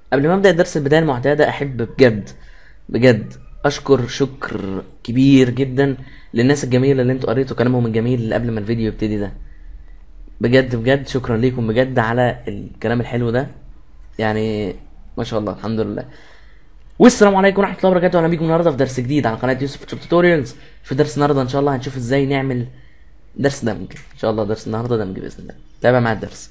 قبل ما ابدا الدرس البدايه المعتاده احب بجد بجد اشكر شكر كبير جدا للناس الجميله اللي انتوا قريتوا كلامهم الجميل اللي قبل ما الفيديو يبتدي ده بجد بجد شكرا ليكم بجد على الكلام الحلو ده يعني ما شاء الله الحمد لله والسلام عليكم ورحمه الله وبركاته اهلا بيكم النهارده في درس جديد على قناه يوسف توتوريالز في درس النهارده ان شاء الله هنشوف ازاي نعمل درس دمج ان شاء الله درس النهارده دمج باذن الله تابع مع الدرس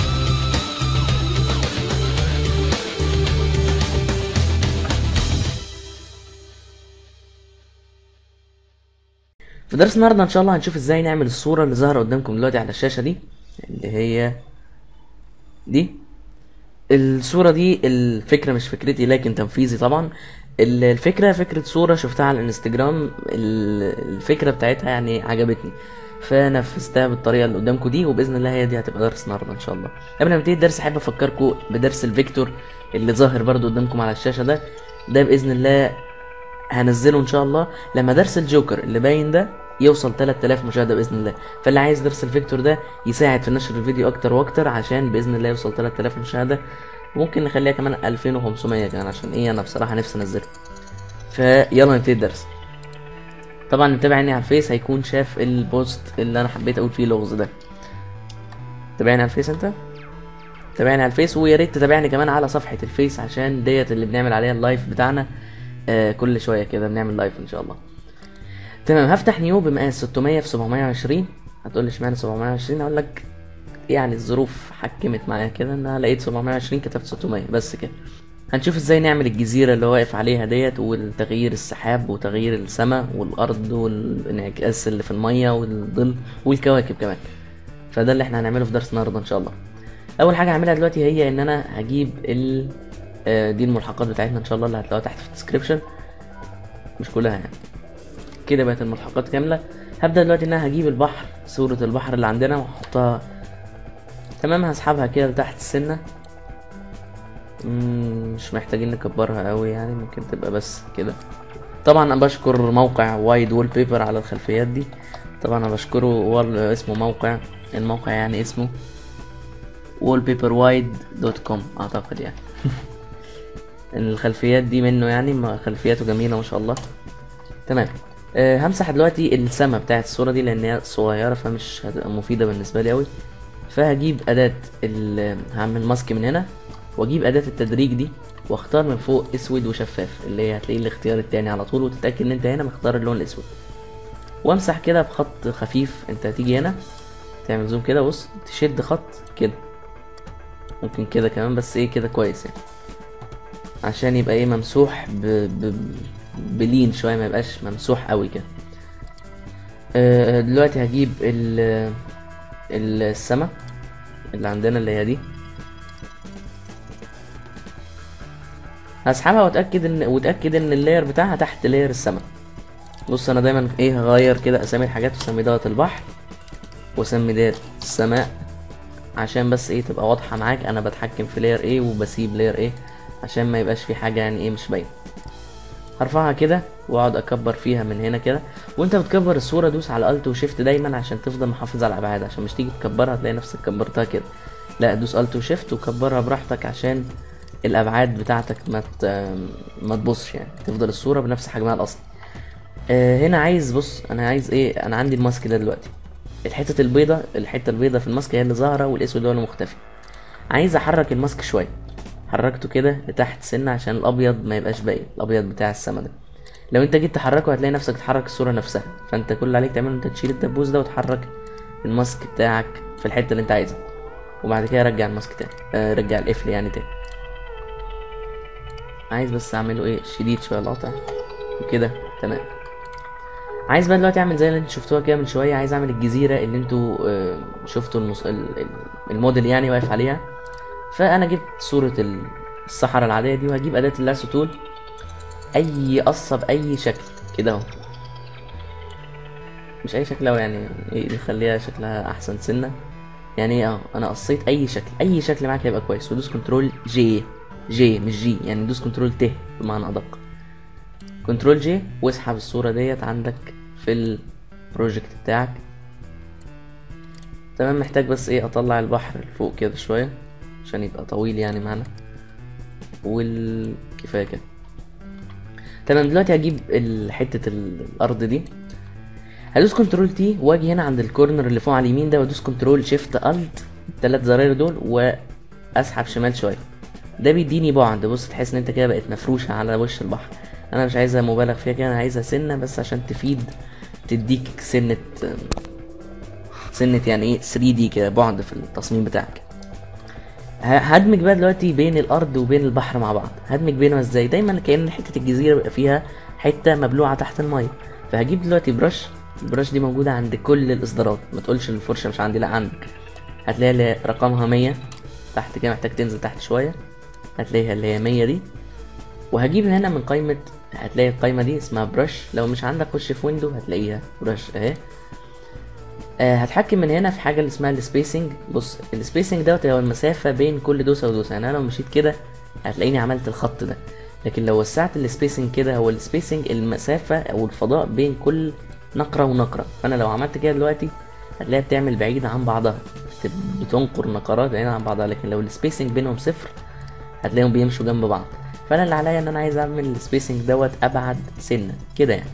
في درس النهارده ان شاء الله هنشوف ازاي نعمل الصوره اللي ظاهره قدامكم دلوقتي على الشاشه دي اللي هي دي الصوره دي الفكره مش فكرتي لكن تنفيذي طبعا ال- الفكره فكره صوره شفتها على الانستجرام ال- الفكره بتاعتها يعني عجبتني فنفذتها بالطريقه اللي قدامكم دي وباذن الله هي دي هتبقى درس النهارده ان شاء الله قبل ما نبتدي الدرس احب افكركم بدرس الفيكتور اللي ظاهر برضو قدامكم على الشاشه ده ده باذن الله هنزله ان شاء الله لما درس الجوكر اللي باين ده يوصل 3000 مشاهده باذن الله فاللي عايز درس الفيكتور ده يساعد في نشر الفيديو اكتر واكتر عشان باذن الله يوصل 3000 مشاهده وممكن نخليها كمان 2500 كمان عشان ايه انا بصراحه نفسي انزله فيلا نبتدي الدرس طبعا اللي متابعني على الفيس هيكون شاف البوست اللي انا حبيت اقول فيه لغز ده تابعني على الفيس انت تابعني على الفيس ويا ريت تتابعني كمان على صفحه الفيس عشان ديت اللي بنعمل عليها اللايف بتاعنا آه كل شويه كده بنعمل لايف ان شاء الله تمام هفتح نيو بمقاس 600 في 720 هتقول لي اشمعنى 720 اقول لك يعني الظروف حكمت معايا كده ان انا لقيت 720 كتبت 600 بس كده هنشوف ازاي نعمل الجزيرة اللي هو واقف عليها ديت والتغيير السحاب وتغيير السماء والارض والانعكاس اللي في المية والظل والكواكب كمان فده اللي احنا هنعمله في درس النهارده ان شاء الله اول حاجة هعملها دلوقتي هي ان انا هجيب ال آه، دي الملحقات بتاعتنا ان شاء الله اللي هتلاقوها تحت في الديسكريبشن مش كلها يعني كده بقت الملحقات كاملة هبدأ دلوقتي ان انا هجيب البحر صورة البحر اللي عندنا واحطها تمام هسحبها كده لتحت السنة مم، مش محتاجين نكبرها قوي يعني ممكن تبقى بس كده طبعا انا بشكر موقع وايد وول بيبر على الخلفيات دي طبعا انا بشكره وال- اسمه موقع الموقع يعني اسمه wallpaperwide.com اعتقد يعني الخلفيات دي منه يعني ما- خلفياته جميلة ما شاء الله تمام أه همسح دلوقتي السما بتاعت الصورة دي لان هي صغيرة فمش هتبقى مفيدة بالنسبة لي اوي فهجيب أداة ال- هعمل ماسك من هنا واجيب أداة التدريج دي واختار من فوق اسود وشفاف اللي هي هتلاقيه الاختيار التاني على طول وتتأكد ان انت هنا مختار اللون الاسود وامسح كده بخط خفيف انت هتيجي هنا تعمل زوم كده بص تشد خط كده ممكن كده كمان بس ايه كده كويس يعني عشان يبقى ايه ممسوح ب... ب... بلين شويه ما يبقاش ممسوح قوي كده آه، دلوقتي هجيب ال ال- السما اللي عندنا اللي هي دي هسحبها واتاكد ان واتاكد ان اللاير بتاعها تحت لاير السما بص انا دايما ايه هغير كده اسامي الحاجات واسمي دوت البحر واسمي ديت السماء عشان بس ايه تبقى واضحه معاك انا بتحكم في لاير ايه وبسيب لاير ايه عشان ما يبقاش في حاجه يعني ايه مش باينه هرفعها كده واقعد اكبر فيها من هنا كده وانت بتكبر الصوره دوس على الت وشيفت دايما عشان تفضل محافظ على الابعاد عشان مش تيجي تكبرها تلاقي نفسك كبرتها كده لا دوس الت وشيفت وكبرها براحتك عشان الابعاد بتاعتك ما ت... ما تبصش يعني تفضل الصوره بنفس حجمها الاصلي آه هنا عايز بص انا عايز ايه انا عندي الماسك ده دلوقتي الحته البيضه الحته البيضه في الماسك هي اللي ظاهره والاسود هو اللي مختفي عايز احرك الماسك شويه حركته كده لتحت سنه عشان الابيض ما يبقاش باين الابيض بتاع السما ده لو انت جيت تحركه هتلاقي نفسك تحرك الصوره نفسها فانت كل اللي عليك تعمله انت تشيل الدبوس ده وتحرك الماسك بتاعك في الحته اللي انت عايزها وبعد كده رجع الماسك تاني آه رجع القفل يعني تاني عايز بس اعمله ايه شديد شويه القطع وكده تمام عايز بقى دلوقتي اعمل زي اللي انتوا شفتوها كده من شويه عايز اعمل الجزيره اللي انتوا آه، شفتوا المص... ال- ال- الموديل يعني واقف عليها فانا جبت صوره ال- الصحراء العاديه دي وهجيب اداه اللاسو تول اي قصه باي شكل كده اهو مش اي شكل أوي يعني ايه نخليها شكلها احسن سنه يعني اه انا قصيت اي شكل اي شكل معاك هيبقى كويس ودوس كنترول جي جي مش جي يعني دوس كنترول ت بمعنى ادق كنترول جي واسحب الصوره ديت عندك في البروجكت بتاعك تمام محتاج بس ايه اطلع البحر لفوق كده شويه عشان يبقى طويل يعني معانا والكفايه كده تمام دلوقتي هجيب ال- حته ال- الارض دي هدوس كنترول تي واجي هنا عند الكورنر اللي فوق على اليمين ده وادوس كنترول شيفت الت التلات زراير دول واسحب شمال شويه ده بيديني بعد بص تحس ان انت كده بقت مفروشه على وش البحر انا مش عايزها مبالغ فيها كده انا عايزها سنه بس عشان تفيد تديك سنه سنه يعني ايه 3 دي كده بعد في التصميم بتاعك ه- هدمج بقى دلوقتي بين الارض وبين البحر مع بعض هدمج بينهم ازاي دايما كأن حته الجزيره بيبقى فيها حته مبلوعه تحت الميه فهجيب دلوقتي برش البرش دي موجوده عند كل الاصدارات ما تقولش الفرشه مش عندي لا عندك هتلاقيها اللي هي رقمها 100 تحت كده محتاج تنزل تحت شويه هتلاقيها اللي هي 100 دي وهجيب هنا من قائمه هتلاقي القائمه دي اسمها برش لو مش عندك خش في ويندو هتلاقيها برش اهي آه، هتحكم من هنا في حاجه اللي اسمها السبيسنج بص السبيسنج دوت هو المسافه بين كل دوسه ودوسه يعني انا لو مشيت كده هتلاقيني عملت الخط ده لكن لو وسعت السبيسنج كده هو السبيسنج المسافه او الفضاء بين كل نقره ونقره فانا لو عملت كده دلوقتي هتلاقيها بتعمل بعيد عن بعضها بت- بتنقر نقرات بعيد عن بعضها لكن لو السبيسنج بينهم صفر هتلاقيهم بيمشوا جنب بعض فانا اللي عليا ان انا عايز اعمل السبيسنج دوت ابعد سنه كده يعني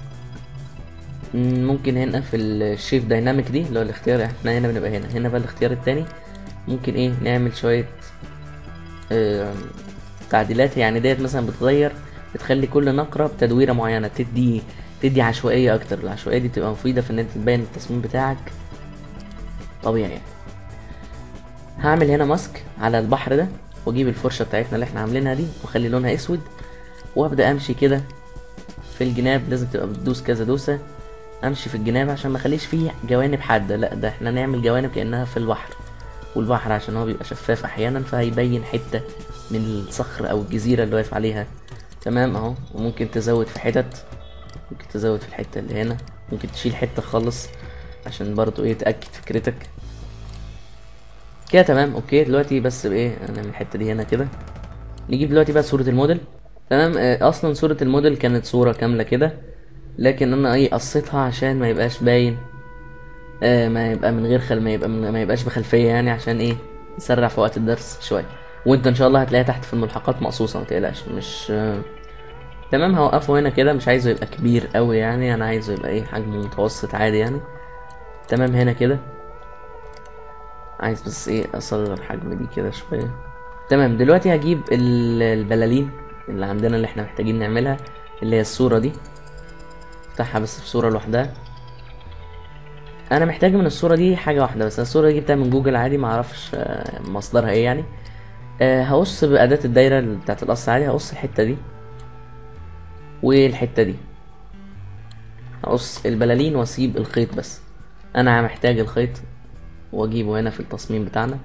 مم، ممكن هنا في الشيف دايناميك دي اللي هو الاختيار احنا هنا بنبقى هنا هنا بقى الاختيار التاني ممكن ايه نعمل شوية آم، تعديلات يعني ديت مثلا بتغير بتخلي كل نقرة بتدويرة معينة تدي تدي عشوائية أكتر العشوائية دي بتبقى مفيدة في إن أنت تبين التصميم بتاعك طبيعي يعني هعمل هنا ماسك على البحر ده واجيب الفرشة بتاعتنا اللي احنا عاملينها دي واخلي لونها اسود وابدأ امشي كده في الجناب لازم تبقى بتدوس كذا دوسة امشي في الجناب عشان ما اخليش فيه جوانب حادة لا ده احنا نعمل جوانب كأنها في البحر والبحر عشان هو بيبقى شفاف احيانا فهيبين حتة من الصخر او الجزيرة اللي واقف عليها تمام اهو وممكن تزود في حتت ممكن تزود في الحتة اللي هنا ممكن تشيل حتة خالص عشان برضو ايه تأكد فكرتك كده تمام اوكي دلوقتي بس بايه انا من الحتة دي هنا كده نجيب دلوقتي بقى صورة الموديل تمام آه، اصلا صورة الموديل كانت صورة كاملة كده لكن انا ايه قصيتها عشان ما يبقاش باين آه ما يبقى من غير خل ما يبقى من ما يبقاش بخلفية يعني عشان ايه نسرع في وقت الدرس شوية وانت ان شاء الله هتلاقيها تحت في الملحقات مقصوصة ما تقلقش مش آه تمام هوقفه هنا كده مش عايزه يبقى كبير قوي يعني انا عايزه يبقى ايه حجمه متوسط عادي يعني تمام هنا كده عايز بس ايه اصغر حجم دي كده شوية تمام دلوقتي هجيب ال- البلالين اللي عندنا اللي احنا محتاجين نعملها اللي هي الصورة دي افتحها بس في صورة لوحدها انا محتاج من الصورة دي حاجة واحدة بس الصورة دي جبتها من جوجل عادي معرفش آه، مصدرها ايه يعني آه، هقص بأداة الدايرة بتاعت القص عادي هقص الحتة دي والحتة دي هقص البلالين واسيب الخيط بس انا محتاج الخيط واجيبه هنا في التصميم بتاعنا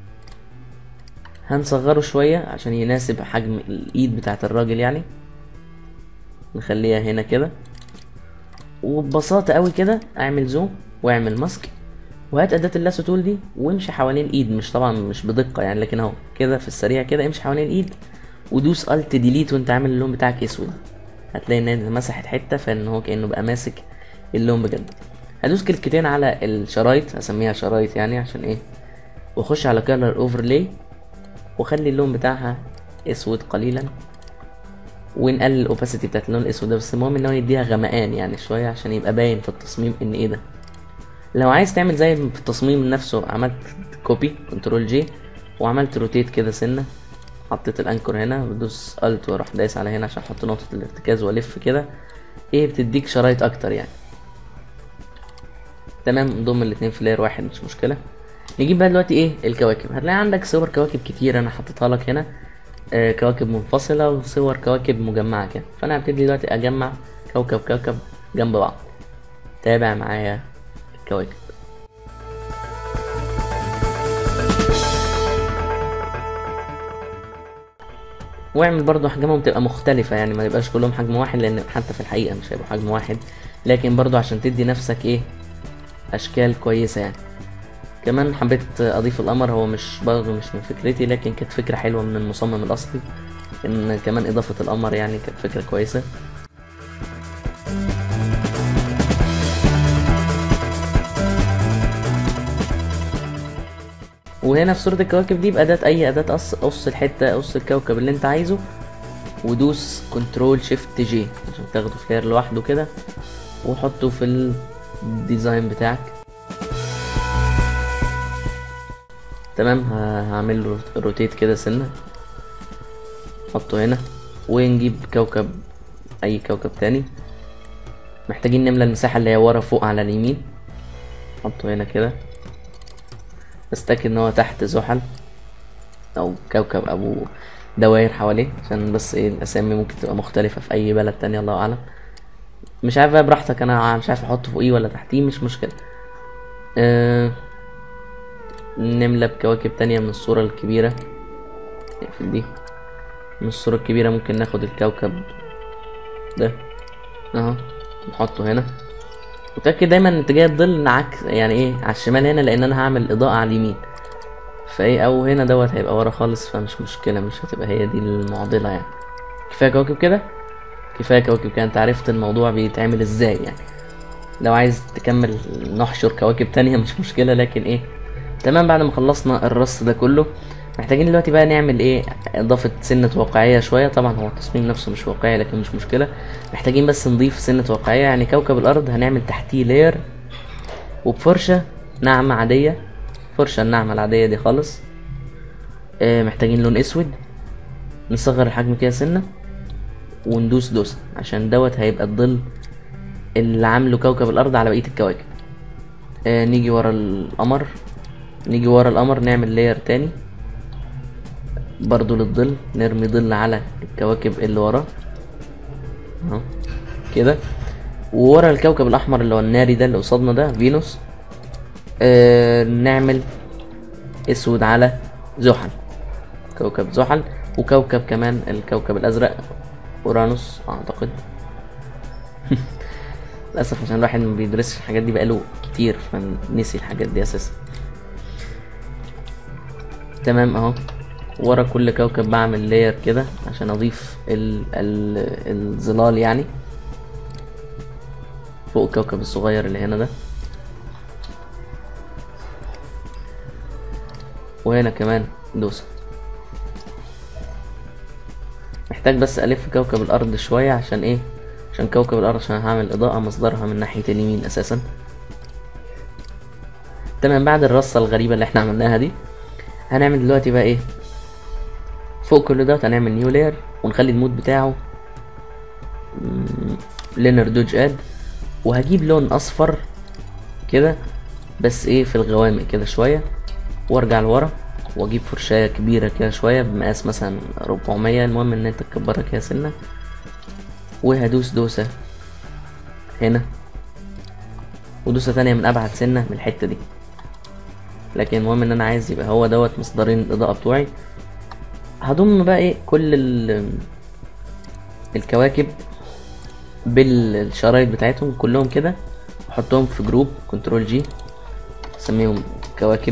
هنصغره شوية عشان يناسب حجم الايد بتاعت الراجل يعني نخليها هنا كده وببساطة قوي كده اعمل زوم واعمل ماسك وهات اداة اللاسو تول دي وامشي حوالين الايد مش طبعا مش بدقة يعني لكن اهو كده في السريع كده امشي حوالين الايد ودوس الت ديليت وانت عامل اللون بتاعك اسود هتلاقي ان هي مسحت حتة فان هو كأنه بقى ماسك اللون بجد هدوس كليكتين على الشرايط هسميها شرايط يعني عشان ايه واخش على كالر اوفرلاي واخلي اللون بتاعها اسود قليلا ونقلل الاوباسيتي بتاعت اللون الاسود ده بس المهم ان هو يديها غمقان يعني شويه عشان يبقى باين في التصميم ان ايه ده لو عايز تعمل زي في التصميم نفسه عملت كوبي كنترول جي وعملت روتيت كده سنه حطيت الانكر هنا بدوس الت واروح دايس على هنا عشان احط نقطه الارتكاز والف كده ايه بتديك شرايط اكتر يعني تمام نضم الاتنين في لاير واحد مش مشكله نجيب بقى دلوقتي ايه الكواكب هتلاقي عندك صور كواكب كتير انا حطيتها لك هنا آه كواكب منفصله وصور كواكب مجمعه كده فانا هبتدي دلوقتي اجمع كوكب كوكب جنب بعض تابع معايا الكواكب واعمل برضو احجامهم تبقى مختلفة يعني ما يبقاش كلهم حجم واحد لان حتى في الحقيقة مش هيبقوا حجم واحد لكن برضو عشان تدي نفسك ايه اشكال كويسة يعني كمان حبيت اضيف القمر هو مش برضه مش من فكرتي لكن كانت فكرة حلوة من المصمم الاصلي ان كمان اضافة القمر يعني كانت فكرة كويسة وهنا في صورة الكواكب دي بأداة أي أداة قص قص الحتة قص الكوكب اللي أنت عايزه ودوس كنترول شيفت جي عشان تاخده في لاير لوحده كده وحطه في الديزاين بتاعك تمام ه- هعمل له روتيت كده سنة حطه هنا ونجيب كوكب أي كوكب تاني محتاجين نملى المساحة اللي هي ورا فوق على اليمين حطه هنا كده بس تأكد ان هو تحت زحل او كوكب ابو دوائر حواليه عشان بس ايه الاسامي ممكن تبقى مختلفة في اي بلد تاني الله اعلم مش عارف بقى براحتك انا مش عارف احطه فوقيه ولا تحتيه مش مشكلة أه نملى بكواكب تانية من الصورة الكبيرة نقفل دي من الصورة الكبيرة ممكن ناخد الكوكب ده اهو نحطه هنا متأكد دايما ان اتجاه الظل عكس يعني ايه على الشمال هنا لان انا هعمل اضاءة على اليمين فايه او هنا دوت هيبقى ورا خالص فمش مشكلة مش هتبقى هي دي المعضلة يعني كفاية كواكب كده كفاية كواكب كده انت عرفت الموضوع بيتعمل ازاي يعني لو عايز تكمل نحشر كواكب تانية مش مشكلة لكن ايه تمام بعد ما خلصنا الرص ده كله محتاجين دلوقتي بقى نعمل ايه اضافة سنة واقعية شوية طبعا هو التصميم نفسه مش واقعي لكن مش مشكلة محتاجين بس نضيف سنة واقعية يعني كوكب الارض هنعمل تحتيه لاير وبفرشة ناعمة عادية فرشة الناعمة العادية دي خالص آه محتاجين لون اسود نصغر الحجم كده سنة وندوس دوسة عشان دوت هيبقى الظل اللي عامله كوكب الارض على بقية الكواكب آه نيجي ورا القمر نيجي ورا القمر نعمل لاير تاني برضو للظل نرمي ظل على الكواكب اللي وراه اهو كده وورا الكوكب الاحمر اللي هو الناري ده اللي قصادنا ده فينوس آه نعمل اسود على زحل كوكب زحل وكوكب كمان الكوكب الازرق اورانوس اعتقد للاسف عشان الواحد ما بيدرسش الحاجات دي بقاله كتير فنسي الحاجات دي اساسا تمام اهو ورا كل كوكب بعمل لاير كده عشان اضيف ال ال الظلال يعني فوق الكوكب الصغير اللي هنا ده وهنا كمان دوسة محتاج بس الف كوكب الارض شوية عشان ايه عشان كوكب الارض عشان هعمل اضاءة مصدرها من ناحية اليمين اساسا تمام بعد الرصة الغريبة اللي احنا عملناها دي هنعمل دلوقتي بقى ايه فوق كل دوت هنعمل نيو لاير ونخلي المود بتاعه لينر دوج اد وهجيب لون اصفر كده بس ايه في الغوامق كده شوية وارجع لورا واجيب فرشاية كبيرة كده شوية بمقاس مثلا 400 المهم ان انت تكبرها كده سنة وهدوس دوسة هنا ودوسة تانية من ابعد سنة من الحتة دي لكن المهم ان انا عايز يبقى هو دوت مصدرين الاضاءة بتوعي هضم بقى ايه كل ال الكواكب بالشرايط بتاعتهم كلهم كده احطهم في جروب كنترول جي اسميهم كواكب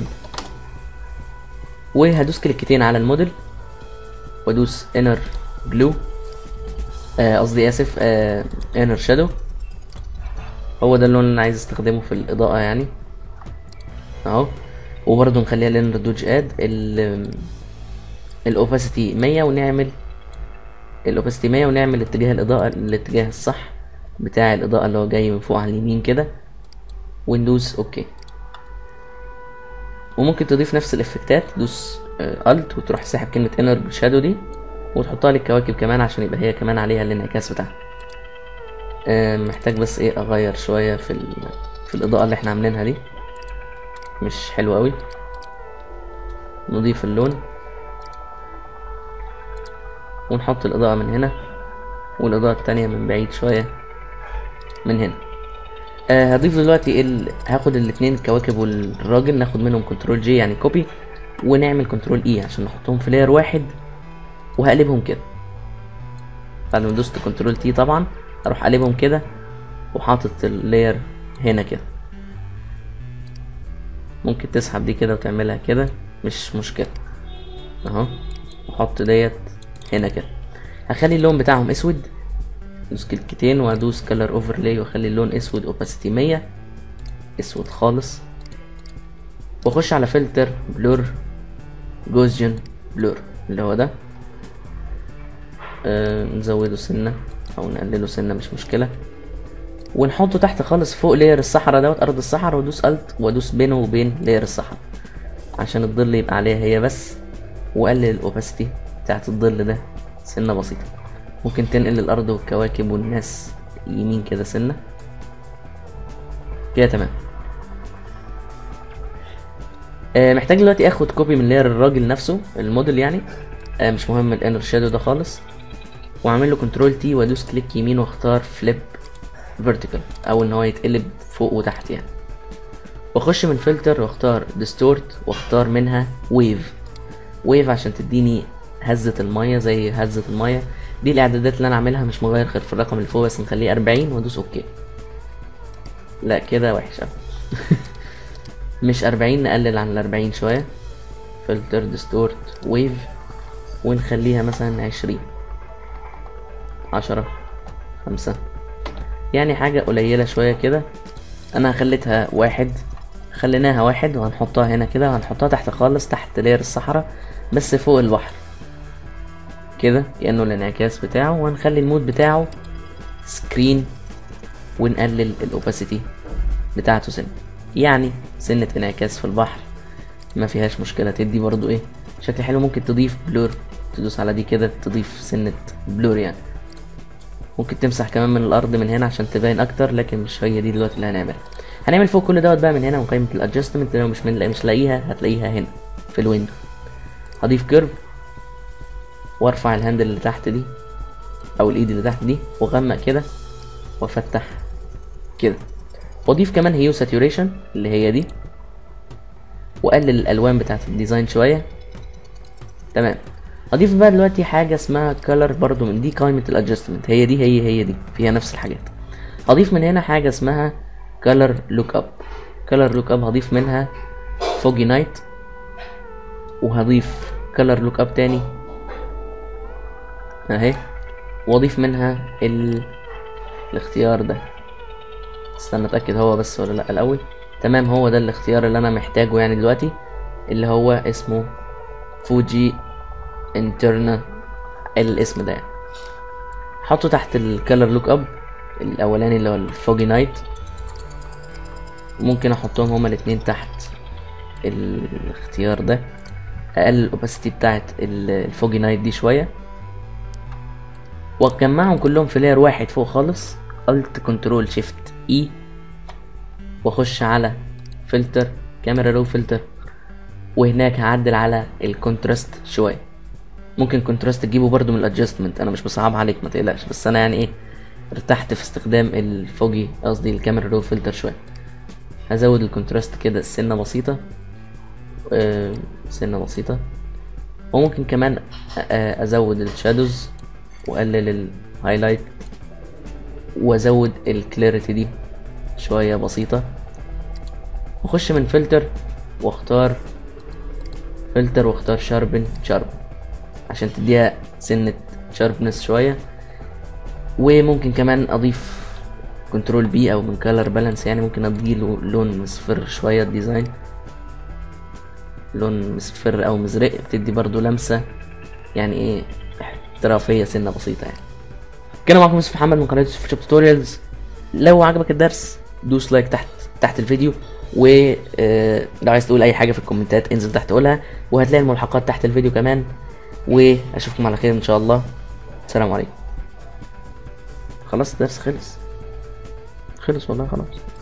وهدوس كليكتين على الموديل وادوس انر جلو قصدي اسف انر شادو هو ده اللون اللي انا عايز استخدمه في الاضاءة يعني اهو وبرضه نخليها لينر دوج اد ال الاوباسيتي 100 ونعمل الاوباسيتي 100 ونعمل اتجاه الاضاءة الاتجاه الصح بتاع الاضاءة اللي هو جاي من فوق على اليمين كده وندوس اوكي وممكن تضيف نفس الافكتات دوس الت وتروح ساحب كلمة انر شادو دي وتحطها للكواكب كمان عشان يبقى هي كمان عليها الانعكاس بتاعها آه، محتاج بس ايه اغير شوية في ال... في الاضاءة اللي احنا عاملينها دي مش حلو قوي نضيف اللون ونحط الاضاءة من هنا والاضاءة التانية من بعيد شوية من هنا آه هضيف دلوقتي ال... هاخد الاتنين الكواكب والراجل ناخد منهم كنترول جي يعني كوبي ونعمل كنترول اي عشان نحطهم في لاير واحد وهقلبهم كده بعد ما دوست كنترول تي طبعا اروح قلبهم كده وحاطط اللاير هنا كده ممكن تسحب دي كده وتعملها كده مش مشكلة اهو واحط ديت هنا كده هخلي اللون بتاعهم اسود ادوس كليكتين وادوس كلر اوفرلاي واخلي اللون اسود اوباسيتي 100 اسود خالص واخش على فلتر بلور جوزجن بلور اللي هو ده آه نزوده سنة او نقلله سنة مش مشكلة ونحطه تحت خالص فوق لير الصحراء دوت ارض الصحراء وادوس الت وادوس بينه وبين لير الصحراء عشان الظل يبقى عليها هي بس وقلل الاوباسيتي بتاعت الظل ده سنة بسيطة ممكن تنقل الارض والكواكب والناس يمين كده سنة كده تمام آه محتاج دلوقتي اخد كوبي من لير الراجل نفسه الموديل يعني آه مش مهم الانر شادو ده خالص واعمل له كنترول تي وادوس كليك يمين واختار فليب فيرتيكال او ان هو يتقلب فوق وتحت يعني واخش من فلتر واختار ديستورت واختار منها ويف ويف عشان تديني هزة المية زي هزة المية دي الاعدادات اللي انا عاملها مش مغير غير في الرقم اللي فوق بس نخليه 40 وادوس اوكي لا كده وحش اوي مش 40 نقلل عن ال 40 شوية فلتر ديستورت ويف ونخليها مثلا 20 عشرة خمسة يعني حاجة قليلة شوية كده انا خليتها واحد خليناها واحد وهنحطها هنا كده وهنحطها تحت خالص تحت لير الصحراء بس فوق البحر كده كأنه الانعكاس بتاعه وهنخلي المود بتاعه سكرين ونقلل الاوباسيتي بتاعته سنة يعني سنة انعكاس في البحر ما فيهاش مشكلة تدي برضو ايه شكل حلو ممكن تضيف بلور تدوس على دي كده تضيف سنة بلور يعني ممكن تمسح كمان من الارض من هنا عشان تبين اكتر لكن مش هي دي دلوقتي اللي هنعملها هنعمل فوق كل دوت بقى من هنا وقائمة الادجستمنت لو مش من مش لاقيها هتلاقيها هنا في الويندو هضيف كيرف وارفع الهاندل اللي تحت دي او الايد اللي تحت دي واغمق كده وافتح كده واضيف كمان هيو ساتوريشن اللي هي دي واقلل الالوان بتاعت الديزاين شويه تمام اضيف بقى دلوقتي حاجه اسمها كولر برضو من دي قائمه الادجستمنت هي دي هي هي دي فيها نفس الحاجات هضيف من هنا حاجه اسمها كولر لوك اب كولر لوك اب هضيف منها فوجي نايت وهضيف كولر لوك اب تاني اهي واضيف منها ال... الاختيار ده استنى اتاكد هو بس ولا لا الاول تمام هو ده الاختيار اللي انا محتاجه يعني دلوقتي اللي هو اسمه فوجي انترنا الاسم ده يعني حطه تحت الكالر لوك اب الاولاني اللي هو الفوجي نايت ممكن احطهم هما الاتنين تحت الاختيار ده اقلل الاوباسيتي بتاعت الفوجي نايت دي شويه واجمعهم كلهم في لاير واحد فوق خالص الت كنترول شيفت اي واخش على فلتر كاميرا رو فلتر وهناك هعدل على الكونتراست شويه ممكن كونتراست تجيبه برضو من الادجستمنت انا مش بصعب عليك ما تقلقش بس انا يعني ايه ارتحت في استخدام الفوجي قصدي الكاميرا رو فلتر شويه هزود الكونتراست كده سنه بسيطه آه سنه بسيطه وممكن كمان آه ازود الشادوز واقلل الهايلايت وازود الكلاريتي دي شويه بسيطه واخش من فلتر واختار فلتر واختار شاربن شارب عشان تديها سنة شاربنس شوية وممكن كمان اضيف كنترول بي او من كالر بالانس يعني ممكن اديله لون مصفر شوية الديزاين لون مصفر او مزرق بتدي برضو لمسة يعني ايه احترافية سنة بسيطة يعني كان معكم يوسف محمد من قناة يوسف شوب توتوريالز لو عجبك الدرس دوس لايك تحت تحت الفيديو ولو عايز تقول اي حاجه في الكومنتات انزل تحت قولها وهتلاقي الملحقات تحت الفيديو كمان واشوفكم على خير ان شاء الله السلام عليكم خلاص الدرس خلص خلص والله خلاص